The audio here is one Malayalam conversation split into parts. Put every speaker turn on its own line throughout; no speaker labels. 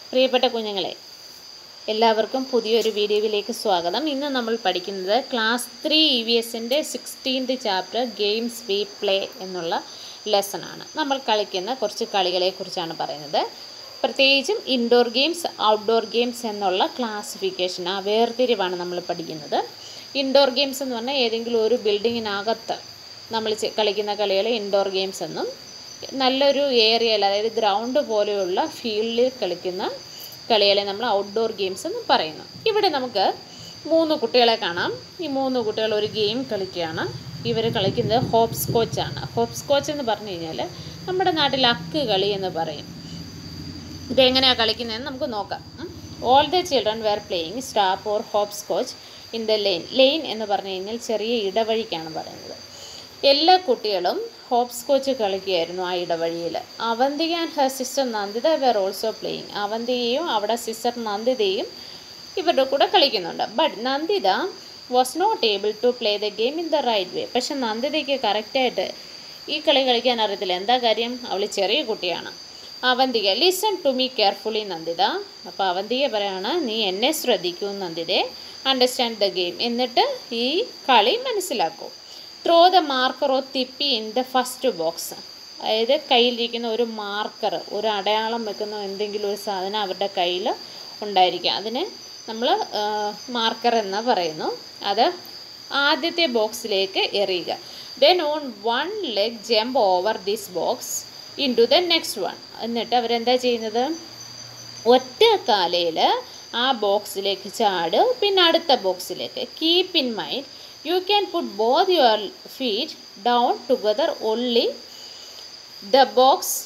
പ്രിയപ്പെട്ട കുഞ്ഞുങ്ങളെ എല്ലാവർക്കും പുതിയൊരു വീഡിയോയിലേക്ക് സ്വാഗതം ഇന്ന് നമ്മൾ പഠിക്കുന്നത് ക്ലാസ് ത്രീ ഇ വി എസിൻ്റെ sixteenth chapter games we play എന്നുള്ള ലെസൺ ആണ് നമ്മൾ കളിക്കുന്ന കുറച്ച് കളികളെക്കുറിച്ചാണ് പറയുന്നത് പ്രത്യേകിച്ചും ഇൻഡോർ ഗെയിംസ് ഔട്ട്ഡോർ ഗെയിംസ് എന്നുള്ള ക്ലാസിഫിക്കേഷൻ ആ വേർതിരിവാണ് നമ്മൾ പഠിക്കുന്നത് ഇൻഡോർ ഗെയിംസ് എന്ന് പറഞ്ഞാൽ ഏതെങ്കിലും ഒരു ബിൽഡിങ്ങിനകത്ത് നമ്മൾ ചെ- കളിക്കുന്ന കളികളെ ഇൻഡോർ ഗെയിംസ് എന്നും നല്ലൊരു ഏരിയയിൽ അതായത് ഗ്രൗണ്ട് പോലെയുള്ള ഫീൽഡിൽ കളിക്കുന്ന കളികളെ നമ്മൾ ഔട്ട്ഡോർ ഗെയിംസ് എന്ന് പറയുന്നു ഇവിടെ നമുക്ക് മൂന്ന് കുട്ടികളെ കാണാം ഈ മൂന്ന് കുട്ടികൾ ഒരു ഗെയിം കളിക്കുകയാണ് ഇവർ കളിക്കുന്നത് ഹോപ്പ് സ്കോച്ചാണ് ഹോപ്പ് സ്കോച്ച് എന്ന് പറഞ്ഞു കഴിഞ്ഞാൽ നമ്മുടെ നാട്ടിൽ അക്ക് കളി എന്ന് പറയും ഇതെങ്ങനെയാണ് കളിക്കുന്നതെന്ന് നമുക്ക് നോക്കാം all the children were playing stop or hopscotch in the lane lane എന്ന് പറഞ്ഞു കഴിഞ്ഞാൽ ചെറിയ ഇടവഴിക്കാണ് പറയുന്നത് എല്ലാ കുട്ടികളും ഹോപ്പ് സ്കോച്ച് കളിക്കുകയായിരുന്നു ആ ഇടവഴിയിൽ Avantika and her sister Nandita were also playing അവന്തികയും അവിടെ സിസ്റ്റർ നന്ദിതയും ഇവരുടെ കൂടെ കളിക്കുന്നുണ്ട് but Nandita was not able to play the game in the right way പക്ഷെ നന്ദിതയ്ക്ക് കറക്റ്റായിട്ട് ഈ കളി കളിക്കാൻ അറിയത്തില്ല എന്താ കാര്യം അവൾ ചെറിയ കുട്ടിയാണ് Avantika listen to me carefully Nandita അപ്പോൾ അവന്തിക പറയാണ് നീ എന്നെ ശ്രദ്ധിക്കൂ നന്ദിതേ അണ്ടർസ്റ്റാൻഡ് ദ ഗെയിം എന്നിട്ട് ഈ കളി മനസ്സിലാക്കൂ ത്രോ ദ മാർക്കർ ഓ തിപ്പി ഇൻ ദ ഫസ്റ്റ് ബോക്സ് അതായത് കയ്യിലിരിക്കുന്ന ഒരു മാർക്കർ ഒരു അടയാളം വെക്കുന്ന എന്തെങ്കിലും ഒരു സാധനം അവരുടെ കയ്യിൽ ഉണ്ടായിരിക്കും അതിന് നമ്മൾ മാർക്കർ എന്ന് പറയുന്നു അത് ആദ്യത്തെ ബോക്സിലേക്ക് എറിയുക then on one leg jump over this box into the next one എന്നിട്ട് അവരെന്താ ചെയ്യുന്നത് ഒറ്റ കാലയിൽ ആ ബോക്സിലേക്ക് ചാട് പിന്നെ അടുത്ത ബോക്സിലേക്ക് keep in mind you can put both your feet down together only the box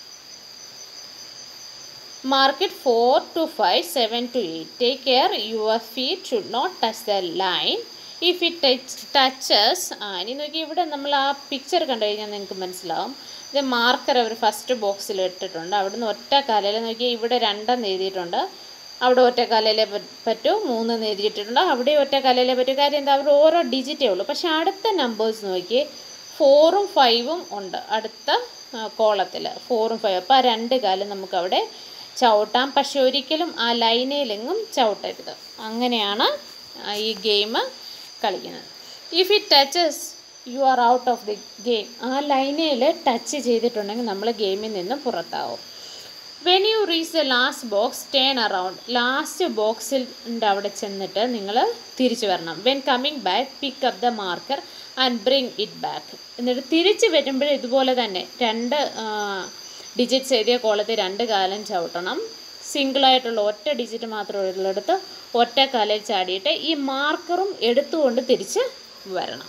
Mark it 4 to 5, 7 to 8. Take care your feet should not touch the line. If it touch, touches, ആ ഇനി നോക്കി ഇവിടെ നമ്മൾ ആ പിക്ചർ കണ്ടു കഴിഞ്ഞാൽ നിങ്ങൾക്ക് മനസ്സിലാവും ഇത് മാർക്കർ അവർ ഫസ്റ്റ് ബോക്സിൽ ഇട്ടിട്ടുണ്ട് അവിടുന്ന് ഒറ്റ കാലയിൽ നോക്കി ഇവിടെ രണ്ടെന്ന് എഴുതിയിട്ടുണ്ട് അവിടെ ഒറ്റ കാലയിലേ പ- പറ്റൂ മൂന്നെന്ന് എഴുതിയിട്ടുണ്ട് അവിടെ ഒറ്റ കാലയിലേ പറ്റൂ കാര്യം എന്താ അവിടെ ഓരോ ഡിജിറ്റേ ഉള്ളൂ പക്ഷേ അടുത്ത നമ്പേഴ്സ് നോക്കി ഫോറും ഫൈവും ഉണ്ട് അടുത്ത കോളത്തിൽ ഫോറും ഫൈവ് അപ്പോൾ ആ രണ്ട് കാലം നമുക്കവിടെ ചവിട്ടാം പക്ഷെ ഒരിക്കലും ആ ലൈനയിലെങ്ങും ചവിട്ടരുത് അങ്ങനെയാണ് ആ ഈ ഗെയിം കളിക്കുന്നത് if it touches you are out of the game ആ ലൈനയിൽ ടച്ച് ചെയ്തിട്ടുണ്ടെങ്കിൽ നമ്മൾ ഗെയിമിൽ നിന്ന് പുറത്താവും when you reach the last box turn around last ബോക്സിൽ അവിടെ ചെന്നിട്ട് നിങ്ങൾ തിരിച്ചു വരണം when coming back pick up the marker and bring it back എന്നിട്ട് തിരിച്ച് വരുമ്പോൾ ഇതുപോലെ തന്നെ രണ്ട് ഡിജിറ്റ്സ് എഴുതിയ കോളത്തിൽ രണ്ട് കാലം ചവിട്ടണം സിംഗിളായിട്ടുള്ള ഒറ്റ ഡിജിറ്റ് മാത്രം ഉള്ളിടത്ത് ഒറ്റ കാലിൽ ചാടിയിട്ട് ഈ മാർക്കറും എടുത്തുകൊണ്ട് തിരിച്ച് വരണം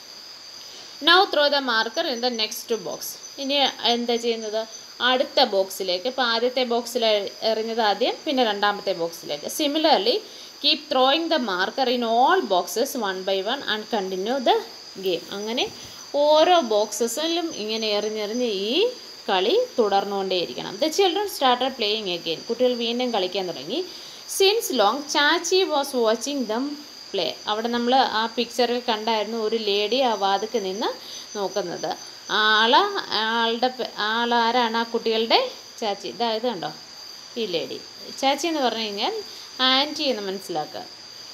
now throw the marker in the next box ഇനി എന്താ ചെയ്യുന്നത് അടുത്ത ബോക്സിലേക്ക് ഇപ്പോൾ ആദ്യത്തെ ബോക്സിൽ എറിഞ്ഞത് ആദ്യം പിന്നെ രണ്ടാമത്തെ ബോക്സിലേക്ക് similarly keep throwing the marker in all boxes one by one and continue the game അങ്ങനെ ഓരോ ബോക്സസിലും ഇങ്ങനെ എറിഞ്ഞെറിഞ്ഞ് ഈ കളി തുടർന്നുകൊണ്ടേയിരിക്കണം the children started playing again കുട്ടികൾ വീണ്ടും കളിക്കാൻ തുടങ്ങി since long Chachi was watching them play അവിടെ നമ്മൾ ആ പിക്ചറിൽ കണ്ടായിരുന്നു ഒരു ലേഡി ആ വാതിക്ക് നിന്ന് നോക്കുന്നത് ആള് ആളുടെ പേ- ആളാരാണ് ആ കുട്ടികളുടെ ചാച്ചി ഇതാ ഇത് കണ്ടോ ഈ ലേഡി ചാച്ചി എന്ന് പറഞ്ഞു കഴിഞ്ഞാൽ ആൻറ്റി എന്ന് മനസ്സിലാക്കുക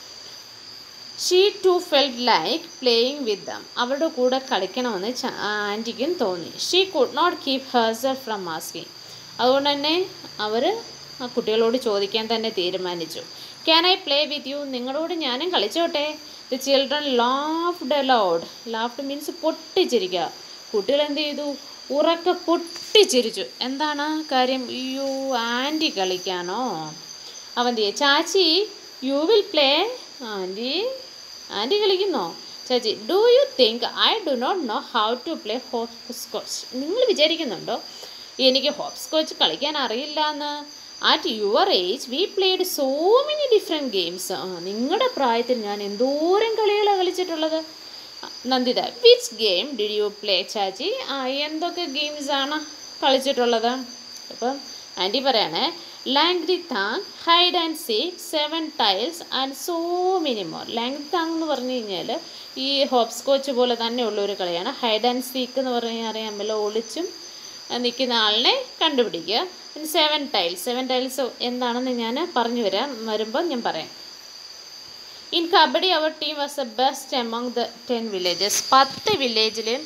she too felt like playing with them അവരുടെ കൂടെ കളിക്കണമെന്ന് ച- ആൻറ്റിക്കും തോന്നി she could not keep herself from asking അതുകൊണ്ട് തന്നെ അവർ ആ കുട്ടികളോട് ചോദിക്കാൻ തന്നെ തീരുമാനിച്ചു can I play with you നിങ്ങളോട് ഞാനും കളിച്ചോട്ടെ the children laughed aloud laughed means പൊട്ടിച്ചിരിക്കുക കുട്ടികൾ എന്ത് ചെയ്തു ഉറക്കെ പൊട്ടിച്ചിരിച്ചു എന്താണ് കാര്യം അയ്യോ ആൻറ്റി കളിക്കാനോ അവൻ ചെയ്യ Chachi you will play aunty aunty കളിക്കുന്നോ Chachi do you think I do not know how to play hopscotch നിങ്ങൾ വിചാരിക്കുന്നുണ്ടോ എനിക്ക് ഹോപ്പ് സ്കോച്ച് കളിക്കാൻ അറിയില്ല എന്ന് at your age we played so many different games ആ നിങ്ങളുടെ പ്രായത്തിൽ ഞാൻ എന്തോരം കളികളാണ് കളിച്ചിട്ടുള്ളത് Nandita which game did you play Chachi ആ എന്തൊക്കെ ഗെയിംസാണ് കളിച്ചിട്ടുള്ളത് അപ്പം ആൻറ്റി പറയണേ langdi taang hide and seek seven tiles and so many more langdi taang എന്ന് പറഞ്ഞു കഴിഞ്ഞാൽ ഈ ഹോപ്പ് സ്കോച്ച് പോലെ തന്നെയുള്ള ഒരു കളിയാണ് ഹൈഡ് ആൻഡ് സീക്ക് എന്ന് പറഞ്ഞു കഴിഞ്ഞാൽ അറിയാമല്ലോ ഒളിച്ചും നിൽക്കുന്ന ആളിനെ കണ്ടുപിടിക്കുക സെവൻ ടൈൽസ് സെവൻ ടൈൽസ് എന്താണെന്ന് ഞാൻ പറഞ്ഞു വരാം വരുമ്പോൾ ഞാൻ പറയാം in kabaddi our team was the best among the ten villages പത്ത് വില്ലേജിലും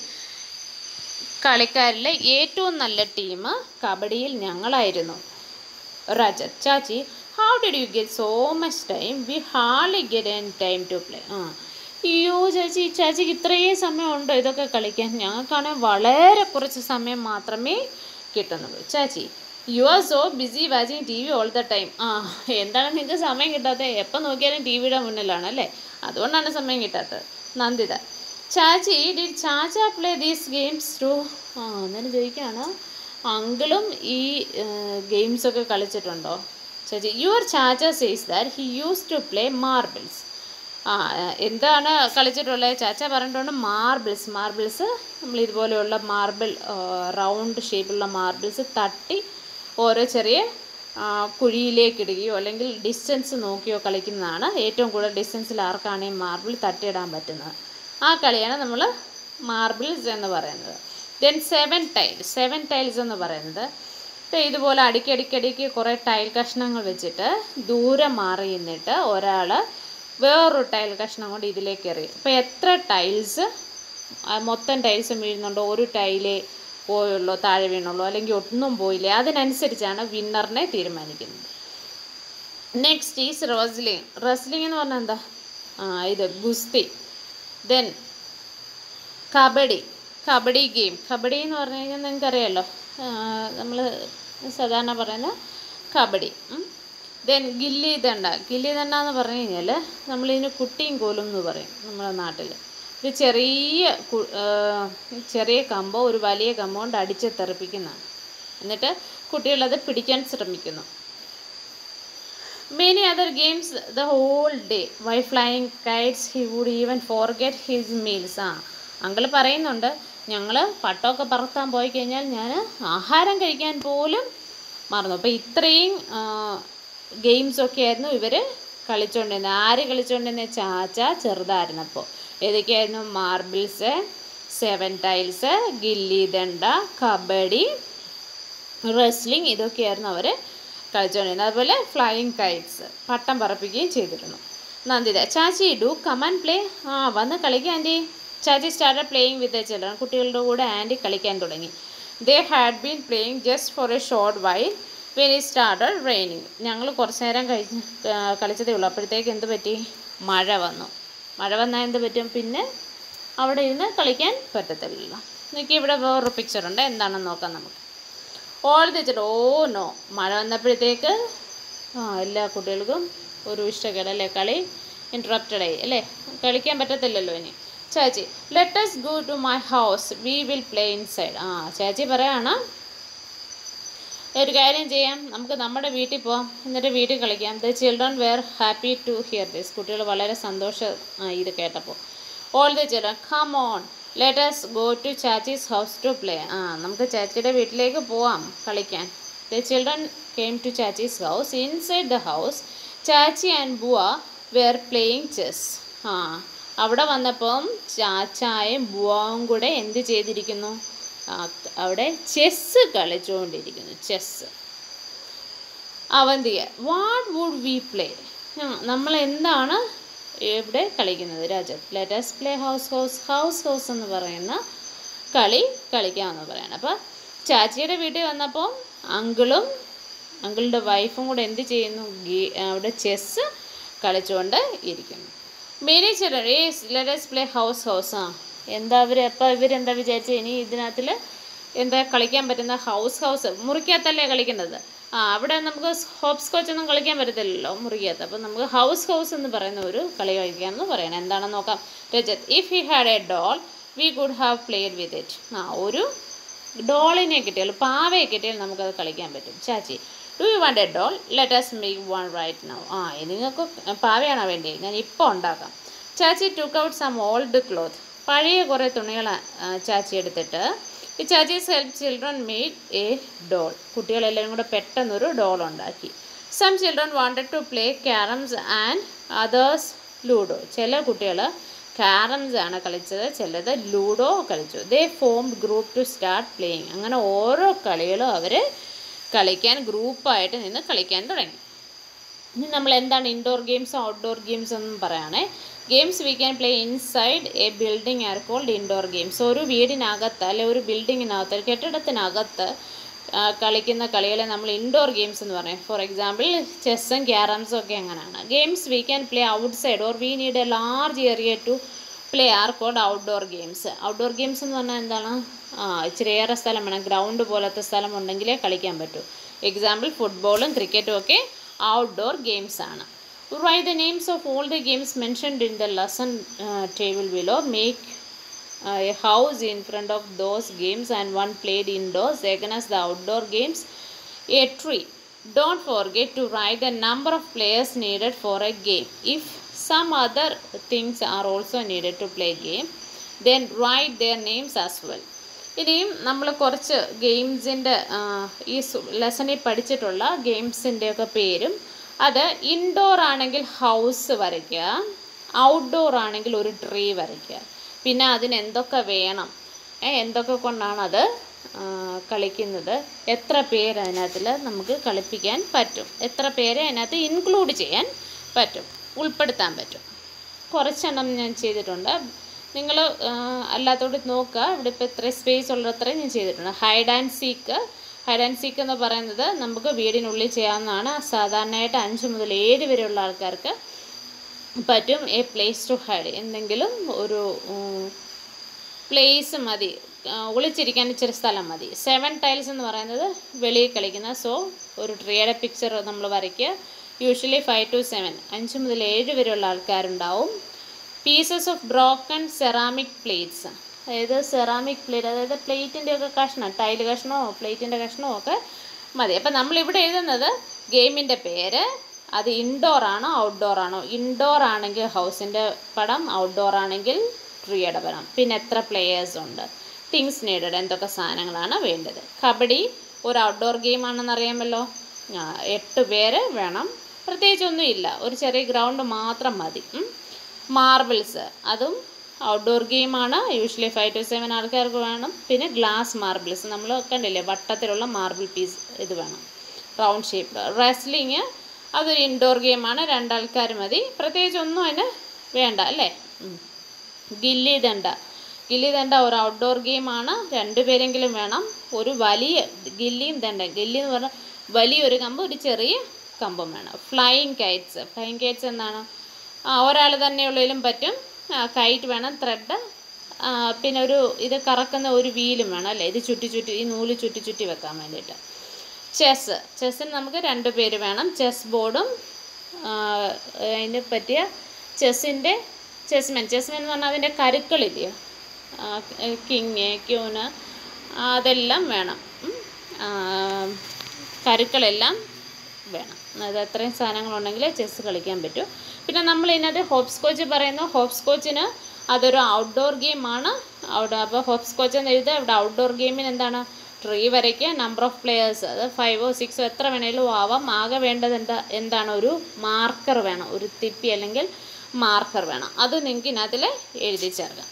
കളിക്കാരിലെ ഏറ്റവും നല്ല ടീം കബഡിയിൽ ഞങ്ങളായിരുന്നു Rajat Chachi how did you get so much time we ഹാർലി get any time to play ആ അയ്യോ ചേച്ചി ചാച്ചിക്ക് ഇത്രയും സമയം ഉണ്ടോ ഇതൊക്കെ കളിക്കാൻ ഞങ്ങൾക്കാണെങ്കിൽ വളരെ കുറച്ച് സമയം മാത്രമേ കിട്ടുന്നുള്ളൂ Chachi you are so busy watching T V all the time ആ എന്താണ് നിങ്ങൾക്ക് സമയം കിട്ടാത്തത് എപ്പോൾ നോക്കിയാലും ടി വിയുടെ മുന്നിലാണ് അല്ലേ അതുകൊണ്ടാണ് സമയം കിട്ടാത്തത് Nandita Chachi did Chacha play these games too ആ അങ്ങനെ ചോദിക്കുകയാണ് അങ്കിളും ഈ ഗെയിംസൊക്കെ കളിച്ചിട്ടുണ്ടോ ചേച്ചി your Chacha says that he used to play marbles ആ എന്താണ് കളിച്ചിട്ടുള്ളത് ചാച്ച പറഞ്ഞിട്ടുണ്ട് മാർബിൾസ് മാർബിൾസ് നമ്മൾ ഇതുപോലെയുള്ള മാർബിൾ റൗണ്ട് ഷേപ്പുള്ള മാർബിൾസ് തട്ടി ഓരോ ചെറിയ ആ, കുഴിയിലേക്ക് ഇടുകയോ അല്ലെങ്കിൽ ഡിസ്റ്റൻസ് നോക്കിയോ കളിക്കുന്നതാണ് ഏറ്റവും കൂടുതൽ ഡിസ്റ്റൻസിൽ ആർക്കാണ് ഈ മാർബിൾ തട്ടിയിടാൻ പറ്റുന്നത് ആ കളിയാണ് നമ്മൾ മാർബിൾസ് എന്ന് പറയുന്നത് then seven tiles seven tiles എന്ന് പറയുന്നത് ദേ ഇതുപോലെ അടുക്കടിക്കടിക്ക് കുറേ ടൈൽ കഷ്ണങ്ങൾ വെച്ചിട്ട് ദൂരെ മാറി നിന്നിട്ട് ഒരാൾ വേറൊരു ടൈൽ കഷ്ണം കൊണ്ട് ഇതിലേക്ക് എറിയും അപ്പോൾ എത്ര ടൈൽസ് മൊത്തം ടൈൽസും വീഴുന്നുണ്ടോ ഒരു ടൈലേ പോയുള്ളൂ താഴെ വീണുള്ളൂ അല്ലെങ്കിൽ ഒന്നും പോയില്ല അതിനനുസരിച്ചാണ് വിന്നറിനെ തീരുമാനിക്കുന്നത് നെക്സ്റ്റ് ഈസ് റെസ്ലിംഗ് റെസ്ലിംഗ് എന്ന് പറഞ്ഞാൽ എന്താ ആ ഇത് ഗുസ്തി ദെൻ കബഡി കബഡി ഗെയിം കബഡി എന്ന് പറഞ്ഞു കഴിഞ്ഞാൽ നിങ്ങൾക്കറിയാമല്ലോ നമ്മൾ സാധാരണ പറയുന്ന കബഡി ദെൻ ഗില്ലി ദണ്ട ഗില്ലി ദണ്ട എന്ന് പറഞ്ഞു കഴിഞ്ഞാൽ നമ്മളിതിന് കുട്ടിയും കോലും എന്ന് പറയും നമ്മുടെ നാട്ടിൽ ഒരു ചെറിയ കു- ആ, ചെറിയ കമ്പോ ഒരു വലിയ കമ്പോ കൊണ്ട് അടിച്ച് തെറിപ്പിക്കുന്നതാണ് എന്നിട്ട് കുട്ടികളത് പിടിക്കാൻ ശ്രമിക്കുന്നു Many other games the whole day. While flying kites, he would even forget his meals. ആ അങ്കിൾ പറയുന്നുണ്ട് ഞങ്ങൾ പട്ടമൊക്കെ പറത്താൻ പോയി കഴിഞ്ഞാൽ ഞാൻ ആഹാരം കഴിക്കാൻ പോലും മറന്നു അപ്പോൾ ഇത്രയും ഗെയിംസൊക്കെ ആയിരുന്നു ഇവർ കളിച്ചുകൊണ്ടിരുന്നത് ആര് കളിച്ചുകൊണ്ടിരുന്നത് ചാച്ച ചെറുതായിരുന്നപ്പോൾ ഏതൊക്കെയായിരുന്നു marbles seven tiles gilli danda kabaddi wrestling ഇതൊക്കെയായിരുന്നു അവർ കളിച്ചുകൊണ്ടിരുന്നത് അതുപോലെ ഫ്ലൈയിങ് കൈറ്റ്സ് പട്ടം പറപ്പിക്കുകയും ചെയ്തിരുന്നു Nandita Chachi do come play ആ വന്ന് കളിക്കാം aunty Chachi started playing with the children കുട്ടികളുടെ കൂടെ ആൻറ്റി കളിക്കാൻ തുടങ്ങി they had been playing just for a short while when ഈ സ്റ്റാർട്ടഡ് റെയിനിങ് ഞങ്ങൾ കുറച്ച് നേരം കഴിഞ്ഞ് ആ, കളിച്ചതേ ഉള്ളൂ അപ്പോഴത്തേക്ക് എന്ത് പറ്റി മഴ വന്നു മഴ വന്നാൽ എന്ത് പറ്റും പിന്നെ അവിടെ ഇരുന്ന് കളിക്കാൻ പറ്റത്തില്ലല്ലോ എനിക്ക് ഇവിടെ വേറൊരു പിക്ചർ ഉണ്ട് എന്താണെന്ന് നോക്കാം നമുക്ക് ഓൾ തെച്ചിട്ട് ഓ നോ മഴ വന്നപ്പോഴത്തേക്ക് ആ എല്ലാ കുട്ടികൾക്കും ഒരു ഇഷ്ടക്കേട് അല്ലേ കളി ഇൻറ്ററപ്റ്റഡ് ആയി അല്ലേ കളിക്കാൻ പറ്റത്തില്ലല്ലോ ഇനി ചേച്ചി let's go to my house we will play inside ആ ചേച്ചി പറയാണ് ഒരു കാര്യം ചെയ്യാം നമുക്ക് നമ്മുടെ വീട്ടിൽ പോവാം എന്നിട്ട് വീട്ടിൽ കളിക്കാം the children were happy to hear this കുട്ടികൾ വളരെ സന്തോഷം ആ, ഇത് കേട്ടപ്പോൾ all the children come on let's go to Chachi's house to play ആ നമുക്ക് ചാച്ചിയുടെ വീട്ടിലേക്ക് പോവാം കളിക്കാൻ the children came to Chachi's house inside the house Chachi and Bua were playing chess ആ അവിടെ വന്നപ്പം ചാച്ചായും ബുവാവും കൂടെ എന്ത് ചെയ്തിരിക്കുന്നു ആ, അവിടെ ചെസ്സ് കളിച്ചുകൊണ്ടിരിക്കുന്നു chess Avantika what would we play നമ്മൾ എന്താണ് ഇവിടെ കളിക്കുന്നത് Rajat let's play house house house house എന്ന് പറയുന്ന കളി കളിക്കാമെന്ന് പറയണം അപ്പോൾ ചാച്ചിയുടെ വീട്ടിൽ വന്നപ്പോൾ അങ്കിളും അങ്കിളിൻ്റെ വൈഫും കൂടെ എന്ത് ചെയ്യുന്നു ഗെ- അവിടെ ചെസ്സ് കളിച്ചുകൊണ്ട് ഇരിക്കുന്നു മെനി ചിലർ as let's play house house ആ എന്താ അവർ അപ്പോൾ ഇവരെന്താ വിചാരിച്ചത് ഇനി ഇതിനകത്തിൽ എന്താ കളിക്കാൻ പറ്റുന്ന ഹൗസ് ഹൗസ് മുറിക്കകത്തല്ലേ കളിക്കേണ്ടത് ആ അവിടെ നമുക്ക് ഹോപ്പ് സ്കോച്ച് ഒന്നും കളിക്കാൻ പറ്റത്തില്ലല്ലോ മുറിക്കകത്ത് അപ്പോൾ നമുക്ക് ഹൗസ് ഹൗസ് എന്ന് പറയുന്ന ഒരു കളി കളിക്കാമെന്ന് പറയണം എന്താണെന്ന് നോക്കാം Rajat if he had a doll we could have played with it ആ ഒരു ഡോളിനെ കിട്ടിയാൽ പാവയെ കിട്ടിയാൽ നമുക്കത് കളിക്കാൻ പറ്റും Chachi do you want a doll let us make one right now ആ ഇനി നിങ്ങൾക്ക് പാവയാണോ വേണ്ടി ഞാൻ ഇപ്പോൾ ഉണ്ടാക്കാം Chachi took out some old cloth പഴയ കുറേ തുണികൾ ചാച്ചി എടുത്തിട്ട് ഈ Chachi's help children made a doll കുട്ടികളെല്ലാവരും കൂടെ പെട്ടെന്നൊരു ഡോൾ ഉണ്ടാക്കി some children wanted to play carroms and others ludo ചില കുട്ടികൾ ക്യാരംസ് ആണ് കളിച്ചത് ചിലത് ലൂഡോ കളിച്ചു they formed group to start playing അങ്ങനെ ഓരോ കളികളും അവർ കളിക്കാൻ ഗ്രൂപ്പായിട്ട് നിന്ന് കളിക്കാൻ തുടങ്ങി ഇനി നമ്മൾ എന്താണ് ഇൻഡോർ ഗെയിംസ് ഔട്ട്ഡോർ ഗെയിംസ് എന്നും പറയുകയാണെ games we can play inside a building are called indoor games ഒരു വീടിനകത്ത് അല്ലെ ഒരു ബിൽഡിങ്ങിനകത്ത് ഒരു കെട്ടിടത്തിനകത്ത് ആ, കളിക്കുന്ന കളികളെ നമ്മൾ ഇൻഡോർ ഗെയിംസ് എന്ന് പറയും ഫോർ എക്സാമ്പിൾ ചെസ്സും ക്യാരംസും ഒക്കെ അങ്ങനെയാണ് games we can play outside or we need a large area to play are called outdoor games outdoor games എന്ന് പറഞ്ഞാൽ എന്താണ് ആ ഇച്ചിരി ഏറെ സ്ഥലം വേണം ഗ്രൗണ്ട് പോലത്തെ സ്ഥലം ഉണ്ടെങ്കിലേ കളിക്കാൻ പറ്റൂ എക്സാമ്പിൾ ഫുട്ബോളും ക്രിക്കറ്റും ഒക്കെ ഔട്ട്ഡോർ ഗെയിംസ് ആണ് write the names of all the games mentioned in the lesson table below make uh, a house in front of those games and one played indoors against the outdoor games a tree don't forget to write the number of players needed for a game if some other things are also needed to play game then write their names as well ഇനിയും നമ്മൾ കുറച്ച് ഗെയിംസിൻ്റെ ഈ ലെസണിൽ പഠിച്ചിട്ടുള്ള ഗെയിംസിൻ്റെയൊക്കെ പേരും അത് ഇൻഡോർ ആണെങ്കിൽ ഹൗസ് വരയ്ക്കുക ഔട്ട്ഡോർ ആണെങ്കിൽ ഒരു ട്രീ വരയ്ക്കുക പിന്നെ അതിന് എന്തൊക്കെ വേണം ഏ, എന്തൊക്കെ കൊണ്ടാണ് അത് ആ, കളിക്കുന്നത് എത്ര പേര് അതിനകത്തിൽ നമുക്ക് കളിപ്പിക്കാൻ പറ്റും എത്ര പേരെ അതിനകത്ത് ഇൻക്ലൂഡ് ചെയ്യാൻ പറ്റും ഉൾപ്പെടുത്താൻ പറ്റും കുറച്ചെണ്ണം ഞാൻ ചെയ്തിട്ടുണ്ട് നിങ്ങൾ അല്ലാത്തോട്ട് നോക്കുക ഇവിടെ ഇപ്പോൾ എത്ര സ്പേസ് ഉള്ളത്രയും ഞാൻ ചെയ്തിട്ടുണ്ട് hide and seek hide and seek എന്ന് പറയുന്നത് നമുക്ക് വീടിനുള്ളിൽ ചെയ്യാവുന്നതാണ് സാധാരണയായിട്ട് അഞ്ച് മുതൽ ഏഴ് വരെയുള്ള ആൾക്കാർക്ക് പറ്റും എ പ്ലേസ് ടു ഹൈഡ് എന്തെങ്കിലും ഒരു പ്ലേസ് മതി ആ, ഒളിച്ചിരിക്കാൻ ഇച്ചിരി സ്ഥലം മതി സെവൻ ടൈൽസ് എന്ന് പറയുന്നത് വെളിയിൽ കളിക്കുന്ന സോ ഒരു ട്രീയുടെ പിക്ചർ നമ്മൾ വരയ്ക്കുക യൂഷ്വലി ഫൈവ് ടു സെവൻ അഞ്ച് മുതൽ ഏഴ് വരെയുള്ള ആൾക്കാരുണ്ടാവും pieces of broken ceramic plates അതായത് സെറാമിക് പ്ലേറ്റ് അതായത് പ്ലേറ്റിൻ്റെ ഒക്കെ കഷ്ണം ടൈൽ കഷ്ണമോ പ്ലേറ്റിൻ്റെ കഷ്ണമോ ഒക്കെ മതി അപ്പം നമ്മളിവിടെ എഴുതുന്നത് ഗെയിമിൻ്റെ പേര് അത് ഇൻഡോർ ആണോ ഔട്ട്ഡോർ ആണോ ഇൻഡോർ ആണെങ്കിൽ ഹൗസിൻ്റെ പടം ഔട്ട്ഡോർ ആണെങ്കിൽ ട്രീയുടെ പടം പിന്നെ എത്ര പ്ലെയേഴ്സ് ഉണ്ട് തിങ്സ് നീഡഡ് എന്തൊക്കെ സാധനങ്ങളാണ് വേണ്ടത് കബഡി ഒരു ഔട്ട്ഡോർ ഗെയിം ആണെന്ന് അറിയാമല്ലോ ആ, എട്ട് പേര് വേണം പ്രത്യേകിച്ചൊന്നും ഇല്ല ഒരു ചെറിയ ഗ്രൗണ്ട് മാത്രം മതി മാർബിൾസ് അതും ഔട്ട്ഡോർ ഗെയിമാണ് യൂഷ്വലി ഫൈവ് ടു സെവൻ ആൾക്കാർക്ക് വേണം പിന്നെ ഗ്ലാസ് മാർബിൾസ് നമ്മൾ കണ്ടില്ലേ വട്ടത്തിലുള്ള മാർബിൾ പീസ് ഇത് വേണം റൗണ്ട് ഷേപ്പ് റെസ്ലിങ് അതൊരു ഇൻഡോർ ഗെയിമാണ് രണ്ടാൾക്കാർ മതി പ്രത്യേകിച്ച് ഒന്നും അതിന് വേണ്ട അല്ലേ ഉം. ഗില്ലി ദണ്ട ഗില്ലി ദണ്ട ഒരു ഔട്ട്ഡോർ ഗെയിമാണ് രണ്ടുപേരെങ്കിലും വേണം ഒരു വലിയ ഗില്ലിയും ദണ്ട ഗില്ലി എന്ന് പറഞ്ഞാൽ വലിയൊരു കമ്പ് ഒരു ചെറിയ കമ്പും വേണം ഫ്ലൈയിങ് കൈറ്റ്സ് ഫ്ലൈയിങ് കൈറ്റ്സ് എന്താണ് ഒരാൾ തന്നെയുള്ളതിലും പറ്റും കൈറ്റ് വേണം ത്രെഡ് പിന്നെ ഒരു ഇത് കറക്കുന്ന ഒരു വീലും വേണം അല്ലേ ഇത് ചുറ്റി ചുറ്റി ഈ നൂല് ചുറ്റി ചുറ്റി വെക്കാൻ വേണ്ടിയിട്ട് ചെസ്സ് ചെസ്സിന് നമുക്ക് രണ്ട് പേര് വേണം ചെസ് ബോർഡും അതിന് പറ്റിയ ചെസ്സിൻ്റെ ചെസ്മെൻ ചെസ്മെൻ എന്ന് പറഞ്ഞാൽ അതിൻ്റെ കരുക്കളില്ലയോ കിങ് ക്യൂന് അതെല്ലാം വേണം ഉം. ആ, കരുക്കളെല്ലാം വേണം അത് അത്രയും സാധനങ്ങളുണ്ടെങ്കിൽ ചെസ്സ് കളിക്കാൻ പറ്റൂ പിന്നെ നമ്മൾ ഇതിനകത്ത് ഹോപ്പ് സ്കോച്ച് പറയുന്നു ഹോപ്പ് സ്കോച്ചിന് അതൊരു ഔട്ട്ഡോർ ഗെയിമാണ് അവിടെ അപ്പോൾ ഹോപ്പ് സ്കോച്ച് എന്ന് എഴുതുക ഇവിടെ ഔട്ട്ഡോർ ഗെയിമിന് എന്താണ് ട്രീ വരയ്ക്കുക നമ്പർ ഓഫ് പ്ലെയേഴ്സ് അത് ഫൈവോ സിക്സോ എത്ര വേണേലും ആവാം ആകെ വേണ്ടത് എന്താ എന്താണ് ഒരു മാർക്കർ വേണം ഒരു തിപ്പി അല്ലെങ്കിൽ മാർക്കർ വേണം അത് നിങ്ങൾക്ക് ഇതിനകത്തിൽ എഴുതി ചേർക്കാം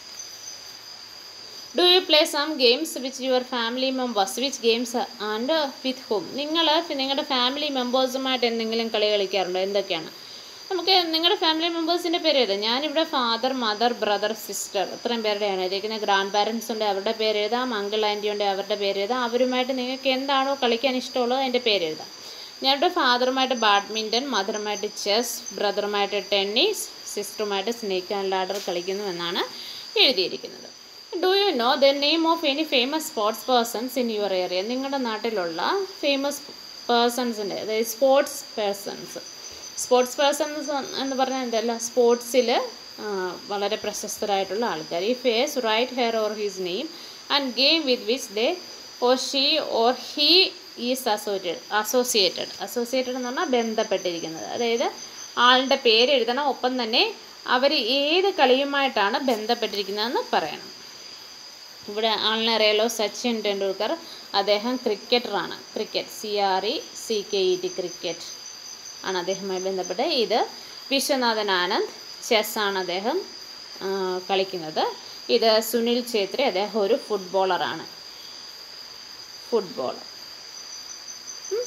do you play some games which your family members which games and with home നിങ്ങൾ നിങ്ങളുടെ ഫാമിലി മെമ്പേഴ്സുമായിട്ട് എന്തെങ്കിലും കളി കളിക്കാറുണ്ടോ എന്തൊക്കെയാണ് നമുക്ക് നിങ്ങളുടെ ഫാമിലി മെമ്പേഴ്സിൻ്റെ പേര് എഴുതാം ഞാനിവിടെ ഫാദർ മദർ ബ്രദർ സിസ്റ്റർ ഇത്രയും പേരുടെയാണ് എഴുതിയിരിക്കുന്നത് ഗ്രാൻഡ് പാരൻസ് ഉണ്ട് അവരുടെ പേര് എഴുതാം അങ്കിൾ ആൻറ്റി ഉണ്ട് അവരുടെ പേര് എഴുതാം അവരുമായിട്ട് നിങ്ങൾക്ക് എന്താണോ കളിക്കാൻ ഇഷ്ടമുള്ളത് അതിൻ്റെ പേര് എഴുതാം ഞാനിവിടെ ഫാദറുമായിട്ട് ബാഡ്മിൻ്റൺ മദറുമായിട്ട് ചെസ് ബ്രദറുമായിട്ട് ടെന്നീസ് സിസ്റ്ററുമായിട്ട് സ്നേക്ക് ആൻഡ് ലാഡർ കളിക്കുന്നു എന്നാണ് എഴുതിയിരിക്കുന്നത് do you know the name of any famous sports persons in your area നിങ്ങളുടെ നാട്ടിലുള്ള ഫേമസ് പേഴ്സൺസിൻ്റെ അതായത് സ്പോർട്സ് പേഴ്സൺസ് സ്പോർട്സ് പേഴ്സൺസ് എന്ന് പറഞ്ഞാൽ എന്തല്ല സ്പോർട്സിൽ വളരെ പ്രശസ്തരായിട്ടുള്ള ആൾക്കാർ ഈ ഫേസ് write her or his name and game with which they or she or he is associated associated associated എന്ന് പറഞ്ഞാൽ ബന്ധപ്പെട്ടിരിക്കുന്നത് അതായത് ആളുടെ പേര് എഴുതണം ഒപ്പം തന്നെ അവർ ഏത് കളിയുമായിട്ടാണ് ബന്ധപ്പെട്ടിരിക്കുന്നതെന്ന് പറയണം ഇവിടെ ആളിനെ അറിയാലോ സച്ചിൻ ടെണ്ടുൽക്കർ അദ്ദേഹം ക്രിക്കറ്ററാണ് cricket C R E C K E T cricket ആണ് അദ്ദേഹവുമായി ബന്ധപ്പെട്ട് ഇത് വിശ്വനാഥൻ ആനന്ദ് ചെസ്സാണ് അദ്ദേഹം ആ, കളിക്കുന്നത് ഇത് സുനിൽ ഛേത്രി അദ്ദേഹം ഒരു ഫുട്ബോളറാണ് ഫുട്ബോൾ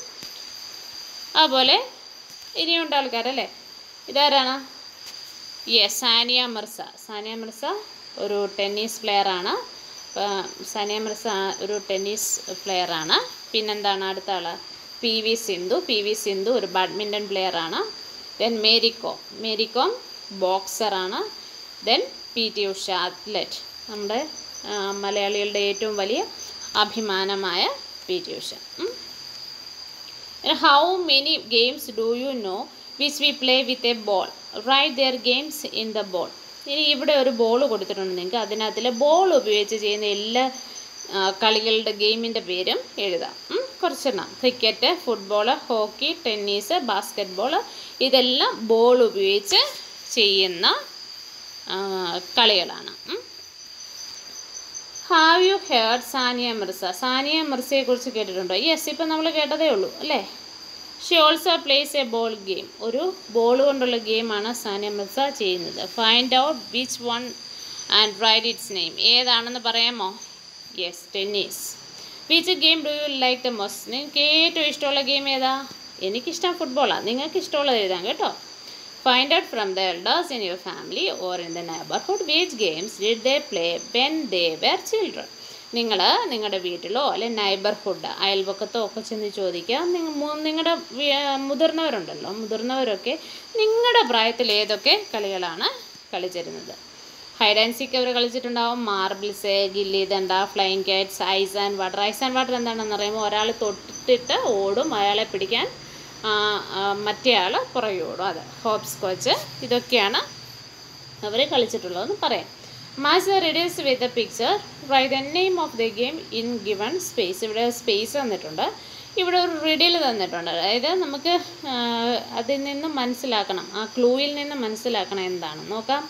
അതുപോലെ ഇനിയുണ്ട് ആൾക്കാരല്ലേ ഇതാരാണ് യെസ് സാനിയ മിർസ സാനിയ മിർസ ഒരു ടെന്നീസ് പ്ലെയറാണ് സാനിയ മിർസ ഒരു ടെന്നീസ് പ്ലെയറാണ് പിന്നെന്താണ് അടുത്ത ആൾ P V Sindhu P V Sindhu ഒരു ബാഡ്മിൻ്റൺ പ്ലെയറാണ് ദെൻ മേരികോം മേരികോം ബോക്സറാണ് then P T Usha athlete നമ്മുടെ ആ, മലയാളികളുടെ ഏറ്റവും വലിയ അഭിമാനമായ പി ടി ഉഷ ഉം. How many games do you know which we play with a ball write their games in the ball ഇനി ഇവിടെ ഒരു ബോൾ കൊടുത്തിട്ടുണ്ട് നിങ്ങൾക്ക് അതിനകത്തിൽ ബോൾ ഉപയോഗിച്ച് ചെയ്യുന്ന എല്ലാ ആ, കളികളുടെ ഗെയിമിൻ്റെ പേരും എഴുതാം ഉം, കുറച്ചെണ്ണം cricket football hockey tennis basketball ഇതെല്ലാം ബോൾ ഉപയോഗിച്ച് ചെയ്യുന്ന ആ, കളികളാണ് ഉം. Have you heard Sania Mirza Sania മിർസയെ കുറിച്ച് കേട്ടിട്ടുണ്ടോ യെസ് ഇപ്പം നമ്മൾ കേട്ടതേ ഉള്ളൂ അല്ലേ she also plays a ball game ഒരു ബോൾ കൊണ്ടുള്ള ഗെയിമാണ് സാനിയ മിർസ ചെയ്യുന്നത് find out which one and write its name ഏതാണെന്ന് പറയാമോ yes tennis which game do you like the most നിങ്ങൾക്ക് ഏറ്റവും ഇഷ്ടമുള്ള ഗെയിം ഏതാ എനിക്കിഷ്ടം ഫുട്ബോളാണ് നിങ്ങൾക്ക് ഇഷ്ടമുള്ളത് എഴുതാം കേട്ടോ find out from the elders in your family or in the neighbourhood which games did they play when they were children നിങ്ങൾ നിങ്ങളുടെ വീട്ടിലോ അല്ലെ നൈബർഹുഡ് അയൽവക്കത്തോ ഒക്കെ ചെന്ന് ചോദിക്കുക നിങ്ങൾ നിങ്ങളുടെ മുതിർന്നവരുണ്ടല്ലോ മുതിർന്നവരൊക്കെ നിങ്ങളുടെ പ്രായത്തിൽ ഏതൊക്കെ കളികളാണ് കളിച്ചിരുന്നത് ഹൈഡ് ആൻഡ് സീക്ക് അവർ കളിച്ചിട്ടുണ്ടാവും marbles gilli danda flying kites ice and water ice and water എന്താണെന്ന് പറയുമ്പോൾ ഒരാൾ തൊട്ടിട്ട് ഓടും അയാളെ പിടിക്കാൻ ആ, ആ, മറ്റേ ആൾ പുറകെ ഓടും അതെ ഹോപ്പ് സ്കോച്ച് ഇതൊക്കെയാണ് അവർ കളിച്ചിട്ടുള്ളതെന്ന് പറയാം മാസ് റെഡ്യൂസ് with a picture write the name of the game in given space ഇവിടെ സ്പേസ് തന്നിട്ടുണ്ട് ഇവിടെ ഒരു റിഡിൽ തന്നിട്ടുണ്ട് അതായത് നമുക്ക് ആ, അതിൽ നിന്ന് മനസ്സിലാക്കണം ആ ക്ലൂയിൽ നിന്ന് മനസ്സിലാക്കണം എന്താണ് നോക്കാം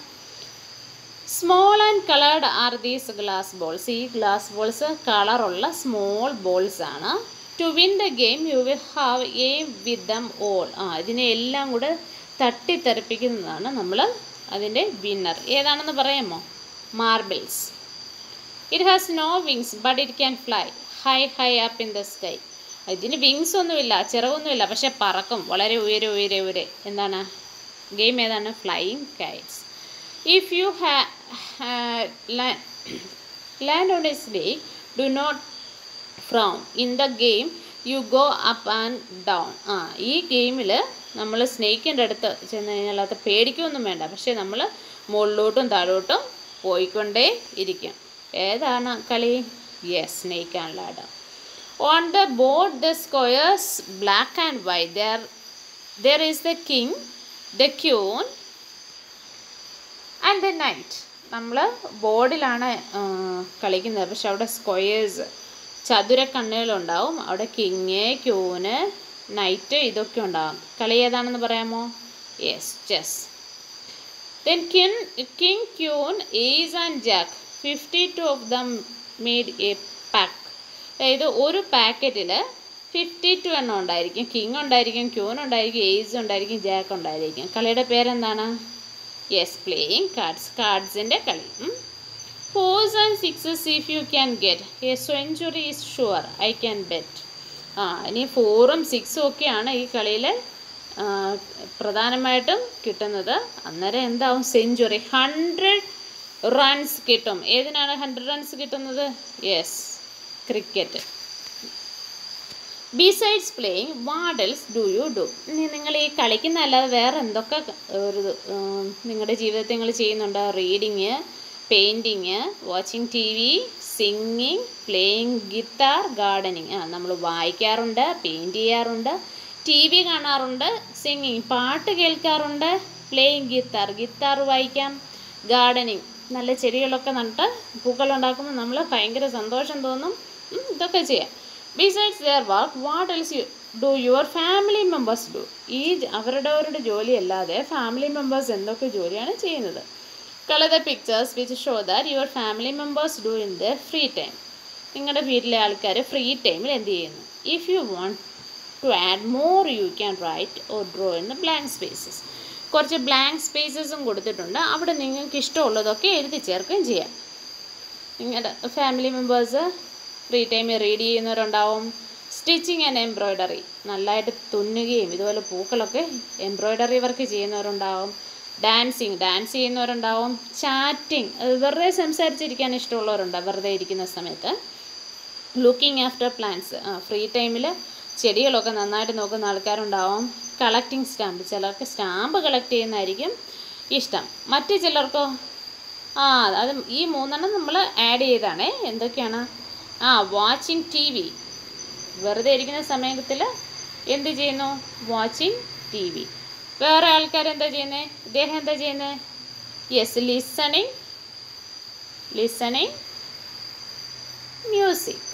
small and coloured are these glass balls ഈ ഗ്ലാസ് ബോൾസ് കളറുള്ള സ്മോൾ ബോൾസ് ആണ് to win the game you will have a with them all ആ ഇതിനെ എല്ലാം കൂടെ തട്ടിത്തെറിപ്പിക്കുന്നതാണ് നമ്മൾ അതിൻ്റെ വിന്നർ ഏതാണെന്ന് പറയാമോ marbles it has no wings but it can fly high high up in the sky ഇതിന് വിങ്സ് ഒന്നുമില്ല ചിറകൊന്നുമില്ല പക്ഷെ പറക്കും വളരെ ഉയരെ ഉയരെ ഉയരെ എന്താണ് ഗെയിം ഏതാണ് flying kites if you ha- ha- la- land on a snake do not frown in the game you go up and down ആ ഈ ഗെയിമിൽ നമ്മൾ സ്നേക്കിൻ്റെ അടുത്ത് ചെന്ന് കഴിഞ്ഞാൽ അത് പേടിക്കൊന്നും വേണ്ട പക്ഷേ നമ്മൾ മുകളിലോട്ടും താഴോട്ടും പോയിക്കൊണ്ടേ ഇരിക്കും ഏതാണ് കളി yes snake and ladder on the board the squares black and white there there is the king the queen and the knight നമ്മൾ ബോർഡിലാണ് കളിക്കുന്നത് പക്ഷെ അവിടെ സ്ക്വയേഴ്സ് ചതുര കണ്ണുകളുണ്ടാവും അവിടെ കിങ് ക്യൂന് നൈറ്റ് ഇതൊക്കെ ഉണ്ടാവും കളി ഏതാണെന്ന് പറയാമോ yes chess then kin king queen ace and jack fifty two of them made a pack അതായത് ഒരു പാക്കറ്റിൽ ഫിഫ്റ്റി ടു എണ്ണം ഉണ്ടായിരിക്കും കിങ് ഉണ്ടായിരിക്കും ക്യൂൻ ഉണ്ടായിരിക്കും ഏസ് ഉണ്ടായിരിക്കും ജാക്ക് ഉണ്ടായിരിക്കും കളിയുടെ പേരെന്താണ് യെസ് പ്ലേയിങ് കാർഡ്സ് കാർഡ്സിൻ്റെ കളി fours and sixes if you can get a century is sure I can bet ആ ഇനി ഫോറും സിക്സും ഒക്കെയാണ് ഈ കളിയിൽ പ്രധാനമായിട്ടും കിട്ടുന്നത് അന്നേരം എന്താവും സെഞ്ചുറി ഹൺഡ്രഡ് റൺസ് കിട്ടും ഏതിനാണ് ഹൺഡ്രഡ് റൺസ് കിട്ടുന്നത് yes cricket besides playing what else do you do ഇനി നിങ്ങൾ ഈ കളിക്കുന്ന അല്ലാതെ വേറെ എന്തൊക്കെ ക- ഒരു ഉം, നിങ്ങളുടെ ജീവിതത്തിൽ നിങ്ങൾ ചെയ്യുന്നുണ്ട് reading painting watching T V singing playing guitar gardening ആ നമ്മൾ വായിക്കാറുണ്ട് പെയിൻറ്റ് ചെയ്യാറുണ്ട് ടി വി കാണാറുണ്ട് സിംഗിങ് പാട്ട് കേൾക്കാറുണ്ട് പ്ലേയിങ് ഗിത്താർ ഗിത്താർ വായിക്കാം ഗാർഡനിങ് നല്ല ചെടികളൊക്കെ നട്ട് പൂക്കളുണ്ടാക്കുമ്പോൾ നമ്മൾ ഭയങ്കര സന്തോഷം തോന്നും ഉം, ഇതൊക്കെ ചെയ്യാം besides their work what else you do your family members do ഈ ജ- അവരുടെവരുടെ ജോലി അല്ലാതെ ഫാമിലി മെമ്പേഴ്സ് എന്തൊക്കെ ജോലിയാണ് ചെയ്യുന്നത് colour the pictures which show that your family members do in the free time നിങ്ങളുടെ വീട്ടിലെ ആൾക്കാർ ഫ്രീ ടൈമിൽ എന്ത് ചെയ്യുന്നു if you want to add more you can write or draw in the blank spaces കുറച്ച് ബ്ലാങ്ക് സ്പേസസും കൊടുത്തിട്ടുണ്ട് അവിടെ നിങ്ങൾക്ക് ഇഷ്ടമുള്ളതൊക്കെ എഴുതി ചേർക്കുകയും ചെയ്യാം നിങ്ങളുടെ ഫാമിലി മെമ്പേഴ്സ് ഫ്രീ ടൈമിൽ റീഡ് ചെയ്യുന്നവരുണ്ടാവും സ്റ്റിച്ചിങ് ആൻഡ് എംബ്രോയ്ഡറി നല്ലതായിട്ട് തുന്നുകയും ഇതുപോലെ പൂക്കളൊക്കെ എംബ്രോയ്ഡറി വർക്ക് ചെയ്യുന്നവരുണ്ടാവും ഡാൻസിങ് ഡാൻസ് ചെയ്യുന്നവരുണ്ടാവും ചാറ്റിങ് വെറുതെ സംസാരിച്ചിരിക്കാൻ ഇഷ്ടമുള്ളവരുണ്ടാവും വെറുതെ ഇരിക്കുന്ന സമയത്ത് ലുക്കിംഗ് ആഫ്റ്റർ പ്ലാന്റ്സ് ഫ്രീ ടൈമിൽ ചെടികളൊക്കെ നന്നായിട്ട് നോക്കുന്ന ആൾക്കാരുണ്ടാവും കളക്ടിങ് സ്റ്റാമ്പ് ചിലർക്ക് സ്റ്റാമ്പ് കളക്ട് ചെയ്യുന്നതായിരിക്കും ഇഷ്ടം മറ്റു ചിലർക്കോ ആ അത് ഈ മൂന്നെണ്ണം നമ്മൾ ആഡ് ചെയ്താണേ എന്തൊക്കെയാണ് ആ വാച്ചിങ് ടി വി വെറുതെ ഇരിക്കുന്ന സമയത്തിൽ എന്ത് ചെയ്യുന്നു വാച്ചിങ് ടി വി വേറെ ആൾക്കാർ എന്താ ചെയ്യുന്നത് ഇദ്ദേഹം എന്താ ചെയ്യുന്നത് yes listening listening music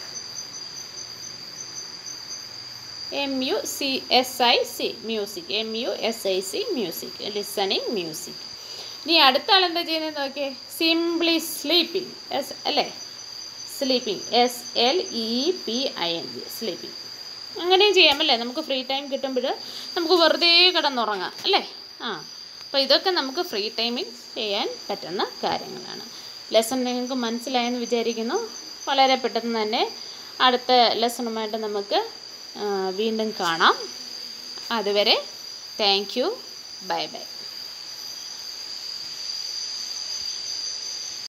M U C S I C music M U S I C music listening music ഇനി അടുത്ത ആൾ എന്താ ചെയ്യുന്നത് നോക്കിയേ സിംപ്ലി സ്ലീപ്പിംഗ് എസ് അല്ലേ sleeping S L E P I N G sleeping അങ്ങനെയും ചെയ്യാമല്ലേ നമുക്ക് ഫ്രീ ടൈം കിട്ടുമ്പോൾ നമുക്ക് വെറുതെ കിടന്നുറങ്ങാം അല്ലേ ആ അപ്പോൾ ഇതൊക്കെ നമുക്ക് ഫ്രീ ടൈമിൽ ചെയ്യാൻ പറ്റുന്ന കാര്യങ്ങളാണ് ലെസൺ നിങ്ങൾക്ക് മനസ്സിലായെന്ന് വിചാരിക്കുന്നു വളരെ പെട്ടെന്ന് തന്നെ അടുത്ത ലെസണുമായിട്ട് നമുക്ക് ആ, വീണ്ടും കാണാം അതുവരെ താങ്ക് യു ബൈ ബൈ